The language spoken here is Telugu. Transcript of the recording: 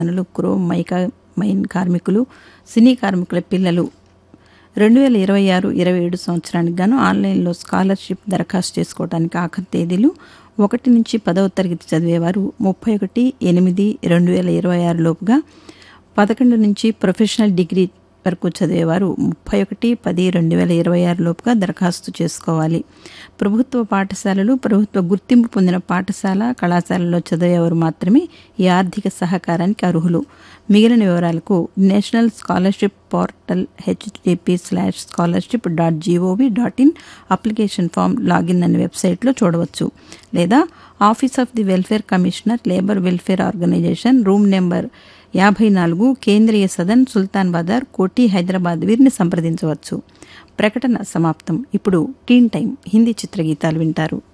పనులు క్రో మైకా మైన్ కార్మికులు సినీ కార్మికుల పిల్లలు రెండు వేల ఇరవై ఆరు ఇరవై ఏడు సంవత్సరానికి గాను ఆన్లైన్లో స్కాలర్షిప్ దరఖాస్తు చేసుకోవడానికి ఆఖరి తేదీలు ఒకటి నుంచి పదవ తరగతి చదివేవారు ముప్పై ఒకటి ఎనిమిది రెండు వేల ఇరవై ఆరు లోపుగా పదకొండు నుంచి ప్రొఫెషనల్ డిగ్రీ వరకు చదివేవారు ముప్పై ఒకటి పది రెండు వేల ఇరవై ఆరు లోపుగా దరఖాస్తు చేసుకోవాలి ప్రభుత్వ పాఠశాలలు ప్రభుత్వ గుర్తింపు పొందిన పాఠశాల కళాశాలలో చదివేవారు మాత్రమే ఈ ఆర్థిక సహకారానికి అర్హులు మిగిలిన వివరాలకు national scholarship portal HTTP slash scholarship dot GOV dot in application form login అనే వెబ్సైట్లో చూడవచ్చు లేదా office of the welfare commissioner labour welfare organisation room number యాభై నాలుగు కేంద్రీయ సదన్ సుల్తాన్ బజార్ కోటి హైదరాబాద్ వీరిని సంప్రదించవచ్చు ప్రకటన సమాప్తం ఇప్పుడు టీన్ టైం హిందీ చిత్రగీతాలు వింటారు